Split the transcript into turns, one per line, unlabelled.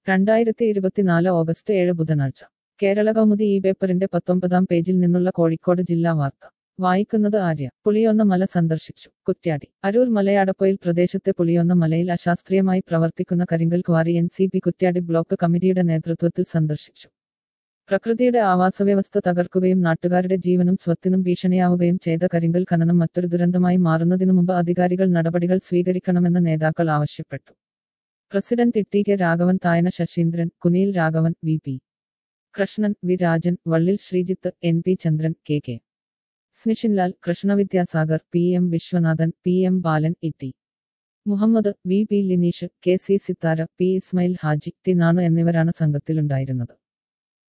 രണ്ടായിരത്തി ഇരുപത്തിനാല് ഓഗസ്റ്റ് ഏഴ് ബുധനാഴ്ച കേരള കൗമുദി ഈ പേപ്പറിന്റെ പത്തൊമ്പതാം പേജിൽ നിന്നുള്ള കോഴിക്കോട് ജില്ലാ വാർത്ത വായിക്കുന്നത് ആര്യ പുളിയൊന്ന മല സന്ദർശിച്ചു കുറ്റ്യാടി അരൂർ മലയാടപ്പൊയിൽ പ്രദേശത്തെ പുളിയൊന്ന മലയിൽ അശാസ്ത്രീയമായി പ്രവർത്തിക്കുന്ന കരിങ്കൽ quarry N C P Kuttiadi block കമ്മിറ്റിയുടെ നേതൃത്വത്തിൽ സന്ദർശിച്ചു പ്രകൃതിയുടെ ആവാസവ്യവസ്ഥ തകർക്കുകയും നാട്ടുകാരുടെ ജീവനും സ്വത്തിനും ഭീഷണിയാവുകയും ചെയ്ത കരിങ്കൽ ഖനനം മറ്റൊരു ദുരന്തമായി മാറുന്നതിനു മുമ്പ് അധികാരികൾ നടപടികൾ സ്വീകരിക്കണമെന്ന് നേതാക്കൾ ആവശ്യപ്പെട്ടു president E T K Raghavan Thayana Sasheendran Kuniyil Raghavan V P Krishnan V Rajan Vallil Sreejith N P Chandran K K Snishinlal Krishnavidyasagar P M Viswanathan P M Balan E T Muhammad V P Lineesh K C Sithara P Ismail Haji T Nanu എന്നിവരാണ് സംഘത്തിലുണ്ടായിരുന്നത്